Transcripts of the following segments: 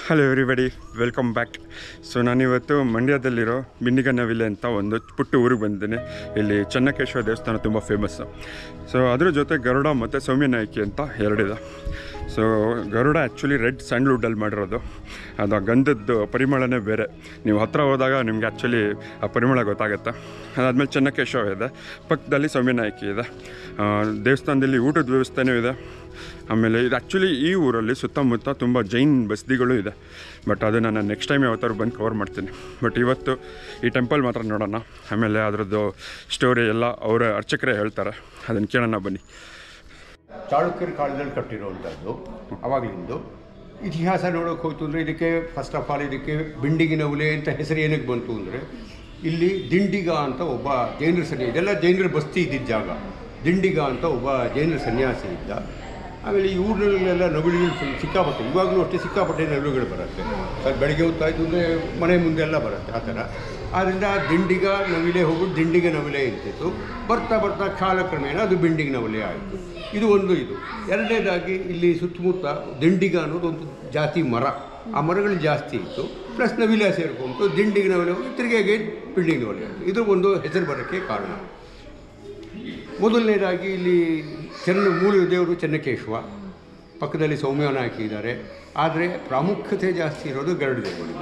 Hello everybody welcome back so ನಾನಿವತ್ತು ಮಂಡ್ಯದಲ್ಲಿರೋ ಬಿಂಡಿಗನ್ನವಿಲೆ ಅಂತ ಒಂದು ಪುಟ್ಟ ಊರಿಗೆ ಬಂದಿದ್ದೇನೆ ಇಲ್ಲಿ ಚೆನ್ನಕೇಶ್ವರ ದೇವಸ್ಥಾನ ತುಂಬ ಫೇಮಸ್ಸು ಸೊ ಅದ್ರ ಜೊತೆ ಗರುಡ ಮತ್ತು ಸೌಮ್ಯನಾಯಕಿ ಅಂತ ಎರಡಿದೆ ಸೊ ಗರುಡ ಆ್ಯಕ್ಚುಲಿ ರೆಡ್ ಸ್ಯಾಂಡ್ಲ್ವುಡ್ಡಲ್ಲಿ ಮಾಡಿರೋದು ಅದು ಆ ಗಂಧದ್ದು ಪರಿಮಳನೇ ಬೇರೆ ನೀವು ಹತ್ರ ಹೋದಾಗ ನಿಮಗೆ ಆ್ಯಕ್ಚುಲಿ ಆ ಪರಿಮಳ ಗೊತ್ತಾಗುತ್ತೆ ಅದಾದಮೇಲೆ ಚೆನ್ನಕೇಶವ ಇದೆ ಪಕ್ಕದಲ್ಲಿ ಸೌಮ್ಯನಾಯಕಿ ಇದೆ ಆ, ದೇವಸ್ಥಾನದಲ್ಲಿ ಊಟದ ವ್ಯವಸ್ಥೆನೂ ಇದೆ ಆಮೇಲೆ ಇದು ಆ್ಯಕ್ಚುಲಿ ಈ ಊರಲ್ಲಿ ಸುತ್ತಮುತ್ತ ತುಂಬ ಜೈನ್ ಬಸ್ದಿಗಳು ಇದೆ ಬಟ್ ಅದು ನಾನು ನೆಕ್ಸ್ಟ್ ಟೈಮ್ ಯಾವತ್ತಾದ್ರು ಬಂದು ಕವರ್ ಮಾಡ್ತೀನಿ ಬಟ್ ಇವತ್ತು ಈ ಟೆಂಪಲ್ ಮಾತ್ರ ನೋಡೋಣ ಆಮೇಲೆ ಅದರದ್ದು ಸ್ಟೋರಿ ಎಲ್ಲ ಅವರ ಅರ್ಚಕರೇ ಹೇಳ್ತಾರೆ ಅದನ್ನು ಕೇಳೋಣ ಬನ್ನಿ ಚಾಳುಕ್ಯರ ಕಾಲದಲ್ಲಿ ಕಟ್ಟಿರುವಂಥದ್ದು ಅವಾಗಲಿಂದು ಇತಿಹಾಸ ನೋಡೋಕೆ ಹೋಯ್ತು ಅಂದರೆ ಇದಕ್ಕೆ ಫಸ್ಟ್ ಆಫ್ ಆಲ್ ಇದಕ್ಕೆ ಬಿಂಡಿಗಿನ ಉಲೆ ಅಂತ ಹೆಸರು ಏನಕ್ಕೆ ಬಂತು ಅಂದರೆ ಇಲ್ಲಿ ದಿಂಡಿಗ ಅಂತ ಒಬ್ಬ ಜೈನರ ಸನ್ಯಾಸಿ ಇದೆಲ್ಲ ಜೈನರ ಬಸ್ತಿ ಇದ್ದಿದ್ದ ಜಾಗ ದಿಂಡಿಗ ಅಂತ ಒಬ್ಬ ಜೈನರ ಸನ್ಯಾಸಿ ಇದ್ದ ಆಮೇಲೆ ಈ ಊರಿನಲ್ಲೆಲ್ಲ ನವಿಲುಗಳು ಫುಲ್ ಸಿಕ್ಕಾಪಟ್ಟೆ ಇವಾಗಲೂ ಅಷ್ಟೇ ಸಿಕ್ಕಾಪಟ್ಟೆ ನವಿಲುಗಳು ಬರುತ್ತೆ ಅದು ಬೆಳಗ್ಗೆ ಹೊತ್ತಾಯ್ತು ಅಂದರೆ ಮನೆ ಮುಂದೆ ಎಲ್ಲ ಬರುತ್ತೆ ಆ ಥರ ಆದ್ದರಿಂದ ದಿಂಡಿಗ ನವಿಲೆ ಹೋಗ್ಬಿಟ್ಟು ದಿಂಡಿಗ ನವಿಲೆ ಇರ್ತಿತ್ತು ಬರ್ತಾ ಬರ್ತಾ ಕಾಲಕ್ರಮೇಣ ಅದು ಬಿಂಡಿಗ ನವಿಲೆ ಆಯಿತು ಇದು ಒಂದು ಇದು ಎರಡನೇದಾಗಿ ಇಲ್ಲಿ ಸುತ್ತಮುತ್ತ ದಿಂಡಿಗ ಅನ್ನೋದು ಒಂದು ಜಾತಿ ಮರ ಆ ಮರಗಳು ಜಾಸ್ತಿ ಇತ್ತು ಪ್ಲಸ್ ನವಿಲೆ ಸೇರ್ಕೊಂತು ದಿಂಡಿಗ ನವಿಲೆ ಹೋಗಿ ತಿರುಗಿಗೆ ಬಿಲ್ಡಿಂಗ್ ನವಿಲೆ ಆಯ್ತು. ಇದು ಒಂದು ಹೆಸರು ಬರೋಕ್ಕೆ ಕಾರಣ ಮೊದಲನೇದಾಗಿ ಇಲ್ಲಿ ಚೆನ್ನ ಮೂಲ ದೇವರು ಚೆನ್ನಕೇಶವ ಪಕ್ಕದಲ್ಲಿ ಸೌಮ್ಯನ ಹಾಕಿದ್ದಾರೆ ಆದರೆ ಪ್ರಾಮುಖ್ಯತೆ ಜಾಸ್ತಿ ಇರೋದು ಗರುಡ ದೇವರಿಗೆ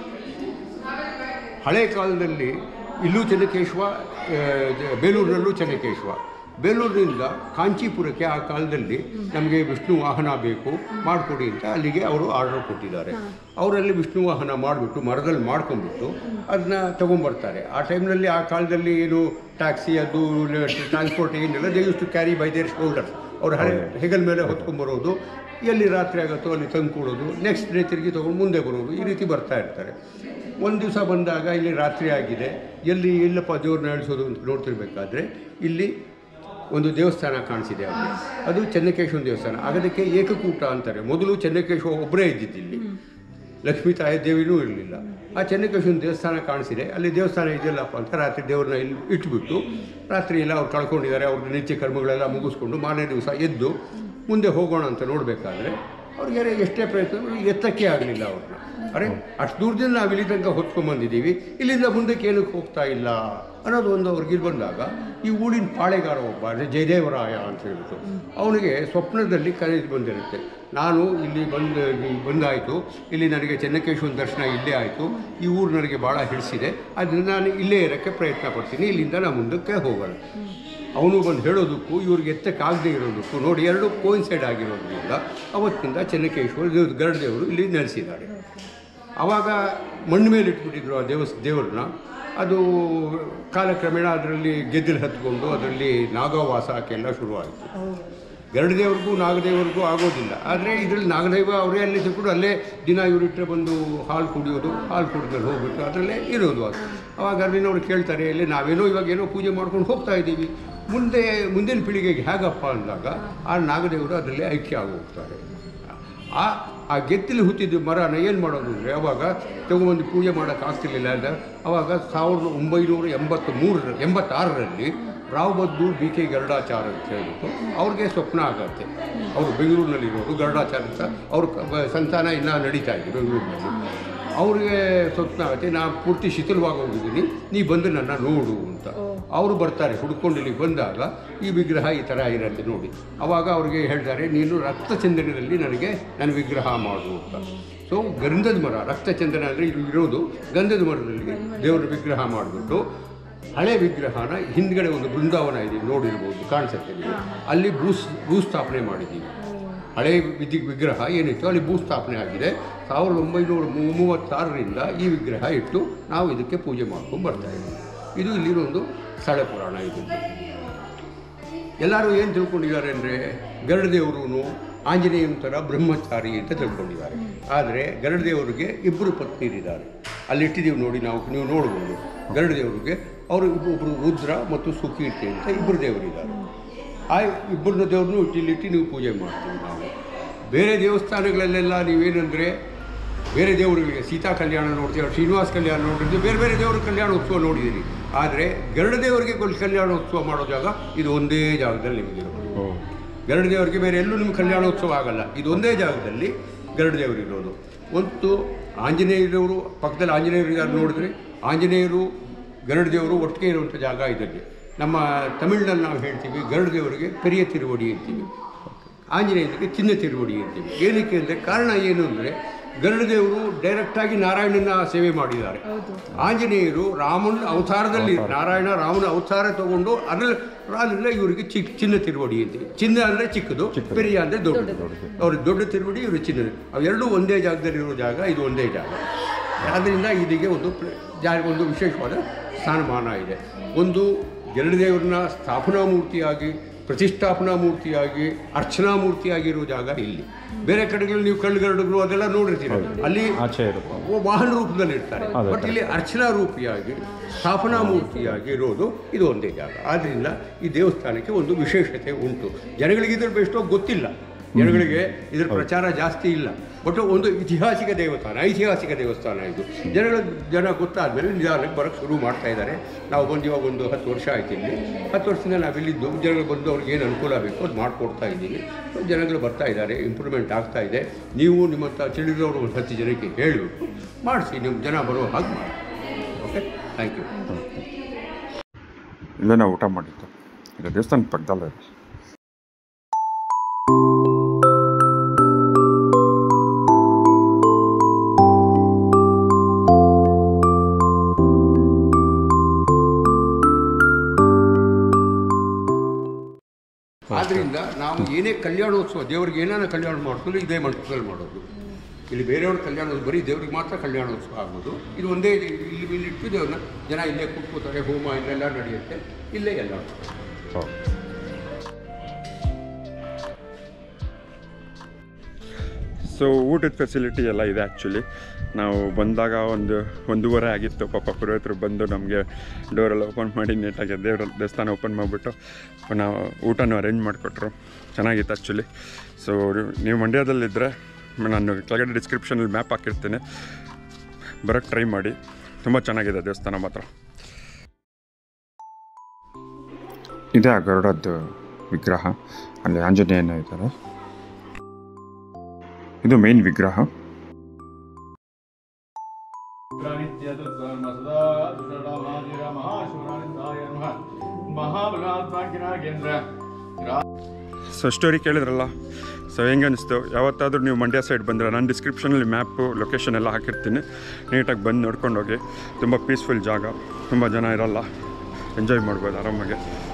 ಹಳೆ ಕಾಲದಲ್ಲಿ ಇಲ್ಲೂ ಚೆನ್ನಕೇಶವ ಆ, ಬೇಲೂರಿನಲ್ಲೂ ಚೆನ್ನಕೇಶವ ಬೇಲೂರಿನಿಂದ ಕಾಂಚೀಪುರಕ್ಕೆ ಆ ಕಾಲದಲ್ಲಿ ನಮಗೆ ವಿಷ್ಣು ವಾಹನ ಬೇಕು ಮಾಡಿಕೊಡಿ ಅಂತ ಅಲ್ಲಿಗೆ ಅವರು ಆರ್ಡರ್ ಕೊಟ್ಟಿದ್ದಾರೆ ಅವರಲ್ಲಿ ವಿಷ್ಣು ವಾಹನ ಮಾಡಿಬಿಟ್ಟು ಮರದಲ್ಲಿ ಮಾಡ್ಕೊಂಡ್ಬಿಟ್ಟು ಅದನ್ನ ತೊಗೊಂಬರ್ತಾರೆ ಆ ಟೈಮ್ನಲ್ಲಿ ಆ ಕಾಲದಲ್ಲಿ ಏನು ಟ್ಯಾಕ್ಸಿ ಅದು ಟ್ರಾನ್ಸ್ಪೋರ್ಟ್ ಏನಿಲ್ಲ they use to carry by their shoulders ಅವ್ರ ಹಳೆ ಹೆಗಲ ಮೇಲೆ ಹೊತ್ಕೊಂಬರೋದು ಎಲ್ಲಿ ರಾತ್ರಿ ಆಗುತ್ತೋ ಅಲ್ಲಿ ತಂದು ಕೊಡೋದು ನೆಕ್ಸ್ಟ್ ಡೇ ತಿರುಗಿ ತೊಗೊಂಡು ಮುಂದೆ ಬರೋದು ಈ ರೀತಿ ಬರ್ತಾ ಇರ್ತಾರೆ ಒಂದು ದಿವಸ ಬಂದಾಗ ಇಲ್ಲಿ ರಾತ್ರಿ ಆಗಿದೆ ಎಲ್ಲಿ ಎಲ್ಲಪ್ಪ ದೇವ್ರನ್ನ ಇಳಿಸೋದು ಅಂತ ನೋಡ್ತಿರ್ಬೇಕಾದ್ರೆ ಇಲ್ಲಿ ಒಂದು ದೇವಸ್ಥಾನ ಕಾಣಿಸಿದೆ ಅಲ್ಲಿ ಅದು ಚೆನ್ನಕೇಶ್ವರ ದೇವಸ್ಥಾನ ಅದಕ್ಕೆ ಏಕಕೂಟ ಅಂತಾರೆ ಮೊದಲು ಚೆನ್ನಕೇಶ್ವರ ಒಬ್ಬರೇ ಇದ್ದಿದ್ದು ಇಲ್ಲಿ ಲಕ್ಷ್ಮೀ ತಾಯಿ ದೇವಿನೂ ಇರಲಿಲ್ಲ ಆ ಚೆನ್ನಕೇಶ್ವರನ ದೇವಸ್ಥಾನ ಕಾಣಿಸಿದೆ ಅಲ್ಲಿ ದೇವಸ್ಥಾನ ಇದೆಯಲ್ಲಪ್ಪ ಅಂತ ರಾತ್ರಿ ದೇವ್ರನ್ನ ಇಲ್ಲಿ ಇಟ್ಬಿಟ್ಟು ರಾತ್ರಿ ಎಲ್ಲ ಅವ್ರು ಕಳ್ಕೊಂಡಿದ್ದಾರೆ ಅವ್ರ ನಿತ್ಯ ಕರ್ಮಗಳೆಲ್ಲ ಮುಗಿಸ್ಕೊಂಡು ಮಾರನೇ ದಿವಸ ಎದ್ದು ಮುಂದೆ ಹೋಗೋಣ ಅಂತ ನೋಡಬೇಕಾದ್ರೆ ಅವ್ರಿಗೆ ಎಷ್ಟೇ ಪ್ರಯತ್ನ ಎತ್ತಕ್ಕೆ ಆಗಲಿಲ್ಲ ಅವ್ರನ್ನ ಅರೆ ಅಷ್ಟು ದೂರದಿಂದ ನಾವು ಇಲ್ಲಿ ತನಕ ಹೊತ್ಕೊಂಡ್ಬಂದಿದ್ದೀವಿ ಇಲ್ಲಿಂದ ಮುಂದಕ್ಕೆ ಏನಕ್ಕೆ ಹೋಗ್ತಾ ಇಲ್ಲ ಅನ್ನೋದು ಒಂದು ಅವ್ರಿಗೆ ಇದು ಬಂದಾಗ ಈ ಊರಿನ ಪಾಳೆಗಾರ ಒಬ್ಬ ಅಂದರೆ ಜಯದೇವರಾಯ ಅಂತ ಹೇಳ್ಬಿಟ್ಟು ಅವನಿಗೆ ಸ್ವಪ್ನದಲ್ಲಿ ಕರೆದು ಬಂದಿರುತ್ತೆ ನಾನು ಇಲ್ಲಿ ಬಂದು ಇಲ್ಲಿ ಬಂದಾಯಿತು ಇಲ್ಲಿ ನನಗೆ ಚೆನ್ನಕೇಶ್ವರ ದರ್ಶನ ಇಲ್ಲೇ ಆಯಿತು ಈ ಊರು ನನಗೆ ಭಾಳ ಹಿಡಿಸಿದೆ ಅದರಿಂದ ನಾನು ಇಲ್ಲೇ ಇರೋಕ್ಕೆ ಪ್ರಯತ್ನ ಪಡ್ತೀನಿ ಇಲ್ಲಿಂದ ನಾನು ಮುಂದಕ್ಕೆ ಹೋಗೋಣ ಅವನು ಬಂದು ಹೇಳೋದಕ್ಕೂ ಇವ್ರಿಗೆ ಎತ್ತಕ್ಕಾಗದೇ ಇರೋದಕ್ಕೂ ನೋಡಿ ಎರಡು ಕೋಯಿನ್ಸೈಡ್ ಆಗಿರೋದ್ರಿಂದ ಅವತ್ತಿಂದ ಚೆನ್ನಕೇಶ್ವರ ದೇವ್ರ ಗರುಡದೇವರು ಇಲ್ಲಿ ನೆಲೆಸಿದ್ದಾರೆ ಆವಾಗ ಮಣ್ಣು ಮೇಲೆ ಇಟ್ಬಿಟ್ಟಿದ್ರು ಆ ದೇವಸ್ ದೇವ್ರನ್ನ ಅದು ಕಾಲಕ್ರಮೇಣ ಅದರಲ್ಲಿ ಗೆದ್ದಲು ಹತ್ಕೊಂಡು ಅದರಲ್ಲಿ ನಾಗವಾಸಕ್ಕೆಲ್ಲ ಶುರುವಾಯಿತು ಗರುಡದೇವ್ರಿಗೂ ನಾಗದೇವ್ರಿಗೂ ಆಗೋದಿಲ್ಲ ಆದರೆ ಇದರಲ್ಲಿ ನಾಗದೇವ ಅವರೇ ಅಲ್ಲಿ ಸಿಕ್ಬಿಟ್ಟು ಅಲ್ಲೇ ದಿನ ಇವರಿಟ್ಟರೆ ಬಂದು ಹಾಲು ಕುಡಿಯೋದು ಹಾಲು ಕುಡಿದ್ಮೇಲೆ ಹೋಗ್ಬಿಟ್ಟು ಅದರಲ್ಲೇ ಇರೋದು ಅದು ಅವಾಗ ಅಲ್ಲಿನವ್ರು ಕೇಳ್ತಾರೆ ಇಲ್ಲಿ ನಾವೇನೋ ಇವಾಗ ಏನೋ ಪೂಜೆ ಮಾಡ್ಕೊಂಡು ಹೋಗ್ತಾ ಇದ್ದೀವಿ ಮುಂದೆ ಮುಂದಿನ ಪೀಳಿಗೆಗೆ ಹೇಗಪ್ಪ ಅಂದಾಗ ಆ ನಾಗದೇವರು ಅದರಲ್ಲಿ ಐಕ್ಯ ಆಗಿ ಹೋಗ್ತಾರೆ ಆ ಆ ಗೆತ್ತಲಿ ಹುಟ್ಟಿದ ಮರನ ಏನು ಮಾಡೋದು ಅಂದರೆ ಅವಾಗ ತಗೊಂಬಂದು ಪೂಜೆ ಮಾಡೋಕ್ಕೆ ಆಗ್ತಿರ್ಲಿಲ್ಲ ಅಂದರೆ ಅವಾಗ ಸಾವಿರದ ಒಂಬೈನೂರ ಎಂಬತ್ತ ಮೂರರ ಎಂಬತ್ತಾರರಲ್ಲಿ ರಾವ್ ಬದ್ದೂರ್ ಬಿ ಕೆ ಗರುಡಾಚಾರ ಅಂತ ಹೇಳ್ಬಿಟ್ಟು ಅವ್ರಿಗೆ ಸ್ವಪ್ನ ಆಗತ್ತೆ ಅವರು ಬೆಂಗಳೂರಿನಲ್ಲಿರೋರು ಗರುಡಾಚಾರ ಅಂತ ಅವ್ರ ಕ- ಬ- ಸಂತಾನ ಇನ್ನೂ ನಡೀತಾ ಇದೆ ಬೆಂಗಳೂರಿನಲ್ಲಿ ಅವ್ರಿಗೆ ಸ್ವಪ್ನ ಆಗುತ್ತೆ ನಾನು ಪೂರ್ತಿ ಶಿಥಿಲವಾಗಿ ಹೋಗಿದ್ದೀನಿ ನೀ ಬಂದು ನನ್ನ ನೋಡು ಅಂತ ಅವರು ಬರ್ತಾರೆ ಹುಡ್ಕೊಂಡು ಇಲ್ಲಿಗೆ ಬಂದಾಗ ಈ ವಿಗ್ರಹ ಈ ಥರ ಇರುತ್ತೆ ನೋಡಿ ಅವಾಗ ಅವ್ರಿಗೆ ಹೇಳ್ತಾರೆ ನೀನು ರಕ್ತಚಂದನದಲ್ಲಿ ನನಗೆ ನನ್ನ ವಿಗ್ರಹ ಮಾಡು ಅಂತ ಸೊ ಗಂಧದ ಮರ ರಕ್ತಚಂದನ ಅಂದರೆ ಇದು ಇರೋದು ಗಂಧದ ಮರದಲ್ಲಿ ದೇವರ ವಿಗ್ರಹ ಮಾಡಿಬಿಟ್ಟು ಹಳೆ ವಿಗ್ರಹನ ಹಿಂದ್ಗಡೆ ಒಂದು ಬೃಂದಾವನ ಇದೆ ನೋಡಿರ್ಬೋದು ಕಾಣಿಸುತ್ತೆ ನೀವು ಅಲ್ಲಿ ಭೂ ಭೂಸ್ಥಾಪನೆ ಮಾಡಿದ್ದೀವಿ ಹಳೆ ವಿಧಿ ವಿಗ್ರಹ ಏನಿತ್ತು ಅಲ್ಲಿ ಭೂಸ್ಥಾಪನೆ ಆಗಿದೆ ಸಾವಿರದ ಒಂಬೈನೂರ ಮೂ- ಮೂವತ್ತಾರರಿಂದ ಈ ವಿಗ್ರಹ ಇಟ್ಟು ನಾವು ಇದಕ್ಕೆ ಪೂಜೆ ಮಾಡ್ಕೊಂಡು ಬರ್ತಾ ಇದ್ದೀವಿ ಇದು ಇಲ್ಲಿರೋ ಒಂದು ಸ್ಥಳ ಪುರಾಣ ಇದು ಎಲ್ಲರೂ ಏನು ತಿಳ್ಕೊಂಡಿದ್ದಾರೆ ಅಂದರೆ ಗರುಡದೇವರು ಆಂಜನೇಯನ ಥರ ಬ್ರಹ್ಮಚಾರಿ ಅಂತ ತಿಳ್ಕೊಂಡಿದ್ದಾರೆ ಆದರೆ ಗರುಡದೇವರಿಗೆ ಇಬ್ಬರು ಪತ್ನಿಯರಿದ್ದಾರೆ ಅಲ್ಲಿ ಇಟ್ಟಿದ್ದೀವಿ ನೋಡಿ ನಾವು ನೀವು ನೋಡ್ಬೋದು ಗರುಡದೇವರಿಗೆ ಅವರು ಒಬ್ಬರು ರುದ್ರ ಮತ್ತು ಸುಕೀರ್ತಿ ಅಂತ ಇಬ್ಬರು ದೇವರಿದ್ದಾರೆ ಆ ಇಬ್ಬರನ್ನ ದೇವ್ರನ್ನೂ ಇಟ್ಟಿಲ್ಲಿಟ್ಟು ನೀವು ಪೂಜೆ ಮಾಡ್ತೀವಿ ನಾವು ಬೇರೆ ದೇವಸ್ಥಾನಗಳಲ್ಲೆಲ್ಲ ನೀವೇನೆಂದರೆ ಬೇರೆ ದೇವರುಗಳಿಗೆ ಸೀತಾ ಕಲ್ಯಾಣ ನೋಡ್ತೀವಿ ಶ್ರೀನಿವಾಸ ಕಲ್ಯಾಣ ನೋಡಿರ್ತೀವಿ ಬೇರೆ ಬೇರೆ ದೇವರ ಕಲ್ಯಾಣ ಉತ್ಸವ ನೋಡಿದ್ದೀರಿ ಆದರೆ ಗರುಡ ದೇವರಿಗೆ ಕೊಲ್- ಕಲ್ಯಾಣ ಉತ್ಸವ ಮಾಡೋ ಜಾಗ ಇದು ಒಂದೇ ಜಾಗದಲ್ಲಿ ನಿಮಗಿರೋದು ಗರುಡ ದೇವರಿಗೆ ಬೇರೆ ಎಲ್ಲೂ ನಿಮ್ಗೆ ಕಲ್ಯಾಣೋತ್ಸವ ಆಗಲ್ಲ ಇದು ಒಂದೇ ಜಾಗದಲ್ಲಿ ಗರುಡ ದೇವರು ಇರೋದು ಒಂದು ಆಂಜನೇಯರವರು ಪಕ್ಕದಲ್ಲಿ ಆಂಜನೇಯರು ಯಾರು ನೋಡಿದ್ರೆ ಆಂಜನೇಯರು ಗರುಡ ದೇವರು ಒಟ್ಟಿಗೆ ಇರುವಂಥ ಜಾಗ ಇದರಲ್ಲಿ ನಮ್ಮ ತಮಿಳಿನಲ್ಲಿ ನಾವು ಹೇಳ್ತೀವಿ ಗರುಡ ದೇವರಿಗೆ ಪೆರಿಯ ತಿರುವಡಿ ಅಂತೀವಿ ಆಂಜನೇಯನಿಗೆ ಚಿನ್ನ ತಿರುವಡಿ ಅಂತೀವಿ ಏನಕ್ಕೆ ಅಂದರೆ ಕಾರಣ ಏನು ಅಂದರೆ ಗರುಡ ದೇವರು ಡೈರೆಕ್ಟಾಗಿ ನಾರಾಯಣನ ಸೇವೆ ಮಾಡಿದ್ದಾರೆ ಆಂಜನೇಯರು ರಾಮನ ಅವತಾರದಲ್ಲಿ ನಾರಾಯಣ ರಾಮನ ಅವತಾರ ತಗೊಂಡು ಅದರಲ್ಲಿ ಅದರಿಂದ ಇವರಿಗೆ ಚಿಕ್ಕ ಚಿನ್ನ ತಿರುವಡಿ ಅಂತೀವಿ ಚಿನ್ನ ಅಂದರೆ ಚಿಕ್ಕದು ಪೆರಿಯ ಅಂದರೆ ದೊಡ್ಡದು ಅವ್ರ ದೊಡ್ಡ ತಿರುವಡಿ ಇವರು ಚಿನ್ನದು ಅವೆರಡೂ ಒಂದೇ ಜಾಗದಲ್ಲಿರೋ ಜಾಗ ಇದು ಒಂದೇ ಜಾಗ ಆದ್ದರಿಂದ ಇದಕ್ಕೆ ಒಂದು ಪ್ರ- ಜಾ- ಒಂದು ವಿಶೇಷವಾದ ಸ್ಥಾನಮಾನ ಇದೆ ಒಂದು ಎರಡು ದೇವರನ್ನ ಸ್ಥಾಪನಾ ಮೂರ್ತಿಯಾಗಿ ಪ್ರತಿಷ್ಠಾಪನಾ ಮೂರ್ತಿಯಾಗಿ ಅರ್ಚನಾ ಮೂರ್ತಿಯಾಗಿರೋ ಜಾಗ ಇಲ್ಲಿ ಬೇರೆ ಕಡೆಗಳಲ್ಲಿ ನೀವು ಕಳ್ಳುಗರಡುಗಳು ಅದೆಲ್ಲ ನೋಡಿರ್ತೀರ ಅಲ್ಲಿ ಆಚೆ ಇರುತ್ತೆ ಓ- ವಾಹನ ರೂಪದಲ್ಲಿ ಇರ್ತಾರೆ ಅದೇ ಬಟ್ ಇಲ್ಲಿ ಅರ್ಚನಾ ರೂಪಿಯಾಗಿ ಸ್ಥಾಪನಾ ಮೂರ್ತಿಯಾಗಿ ಇರೋದು ಇದು ಒಂದೇ ಜಾಗ ಆದ್ದರಿಂದ ಈ ದೇವಸ್ಥಾನಕ್ಕೆ ಒಂದು ವಿಶೇಷತೆ ಉಂಟು ಜನಗಳಿಗೆ ಇದ್ರ ಬೆಷ್ಟೋ ಗೊತ್ತಿಲ್ಲ ಜನಗಳಿಗೆ ಇದ್ರ ಪ್ರಚಾರ ಜಾಸ್ತಿ ಇಲ್ಲ ಬಟ್ ಒಂದು ಐತಿಹಾಸಿಕ ದೇವಸ್ಥಾನ ಐತಿಹಾಸಿಕ ದೇವಸ್ಥಾನ ಇದು ಜನಗಳ ಜನ ಗೊತ್ತಾದ್ಮೇಲೆ ನಿಧಾನಕ್ಕೆ ಬರೋಕ್ಕೆ ಶುರು ಮಾಡ್ತಾ ಇದ್ದಾರೆ ನಾವು ಬಂದು ಇವಾಗ ಒಂದು ಹತ್ತು ವರ್ಷ ಆಯ್ತು ಇಲ್ಲಿ ಹತ್ತು ವರ್ಷದಿಂದ ನಾವಿಲ್ಲಿದ್ದು ಜನಗಳು ಬಂದು ಅವ್ರಿಗೆ ಏನು ಅನುಕೂಲ ಬೇಕು ಅದು ಮಾಡಿಕೊಡ್ತಾ ಇದ್ದೀವಿ ಸೊ ಜನಗಳು ಬರ್ತಾ ಇದ್ದಾರೆ ಇಂಪ್ರೂವ್ಮೆಂಟ್ ಆಗ್ತಾ ಇದೆ ನೀವು ನಿಮ್ಮಂಥ ತಿಳಿದವರು ಒಂದು ಹತ್ತು ಜನಕ್ಕೆ ಹೇಳಬೇಕು ಮಾಡಿಸಿ ನಿಮ್ಮ ಜನ ಬರೋ ಹಾಗೆ ಮಾಡಿ ಓಕೆ ಥ್ಯಾಂಕ್ ಯು ಇಲ್ಲೇ ನಾವು ಊಟ ಮಾಡಿದ್ದು ಈಗ ದೇವಸ್ಥಾನ ಪಕ್ಕದಲ್ಲೇ ಇದೆ ಆದ್ದರಿಂದ ನಾವು ಏನೇ ಕಲ್ಯಾಣೋತ್ಸವ ದೇವರಿಗೆ ಏನಾನ ಕಲ್ಯಾಣ ಮಾಡಿದ್ರು ಇದೇ ಮಂಟಪದಲ್ಲಿ ಮಾಡೋದು ಇಲ್ಲಿ ಬೇರೆಯವ್ರ ಕಲ್ಯಾಣ ಬರೀ ದೇವ್ರಿಗೆ ಮಾತ್ರ ಕಲ್ಯಾಣೋತ್ಸವ ಆಗೋದು ಇದು ಒಂದೇ ಇಲ್ಲಿ ಇಲ್ಲಿ ಇಟ್ಟು ದೇವ್ರನ್ನ ಜನ ಇಲ್ಲೇ ಕೂತ್ಕೋತಾರೆ ಹೋಮ ಇಲ್ಲೆಲ್ಲ ನಡೆಯುತ್ತೆ ಇಲ್ಲೇ ಎಲ್ಲ ಹೌದು ಸೊ ಊಟದ ಫೆಸಿಲಿಟಿ ಎಲ್ಲ ಇದೆ ಆ್ಯಕ್ಚುಲಿ ನಾವು ಬಂದಾಗ ಒಂದು ಒಂದೂವರೆ ಆಗಿತ್ತು ಪಾಪ ಪುರೋಹಿತರು ಬಂದು ನಮಗೆ ಡೋರೆಲ್ಲ ಓಪನ್ ಮಾಡಿ ನೀಟಾಗಿ ದೇವ್ರ ದೇವಸ್ಥಾನ ಓಪನ್ ಮಾಡಿಬಿಟ್ಟು ನಾವು ಊಟನೂ ಅರೇಂಜ್ ಮಾಡಿಕೊಟ್ರು ಚೆನ್ನಾಗಿತ್ತು ಆ್ಯಕ್ಚುಲಿ ಸೊ ನೀವು ಮಂಡ್ಯದಲ್ಲಿದ್ದರೆ ನಾನು ಕೆಳಗಡೆ ಡಿಸ್ಕ್ರಿಪ್ಷನಲ್ಲಿ ಮ್ಯಾಪ್ ಹಾಕಿರ್ತೀನಿ ಬರೋಕ್ಕೆ ಟ್ರೈ ಮಾಡಿ ತುಂಬ ಚೆನ್ನಾಗಿದೆ ದೇವಸ್ಥಾನ ಮಾತ್ರ ಇದೇ ಆ ಗರುಡದ್ದು ವಿಗ್ರಹ ಅಲ್ಲಿ ಆಂಜನೇಯನ ಇದ್ದಾರೆ ಇದು ಮೇನ್ ವಿಗ್ರಹ ಸೊ ಸ್ಟೋರಿ ಕೇಳಿದ್ರಲ್ಲ ಸೊ ಹೆಂಗೆ ಅನಿಸ್ತು ಯಾವತ್ತಾದರೂ ನೀವು ಮಂಡ್ಯ ಸೈಡ್ ಬಂದರೆ ನಾನು ಡಿಸ್ಕ್ರಿಪ್ಷನಲ್ಲಿ ಮ್ಯಾಪು ಲೊಕೇಶನ್ ಎಲ್ಲ ಹಾಕಿರ್ತೀನಿ ನೀಟಾಗಿ ಬಂದು ನೋಡ್ಕೊಂಡು ಹೋಗಿ ತುಂಬ ಪೀಸ್ಫುಲ್ ಜಾಗ ತುಂಬ ಜನ ಇರಲ್ಲ ಎಂಜಾಯ್ ಮಾಡ್ಬೋದು ಆರಾಮಾಗಿ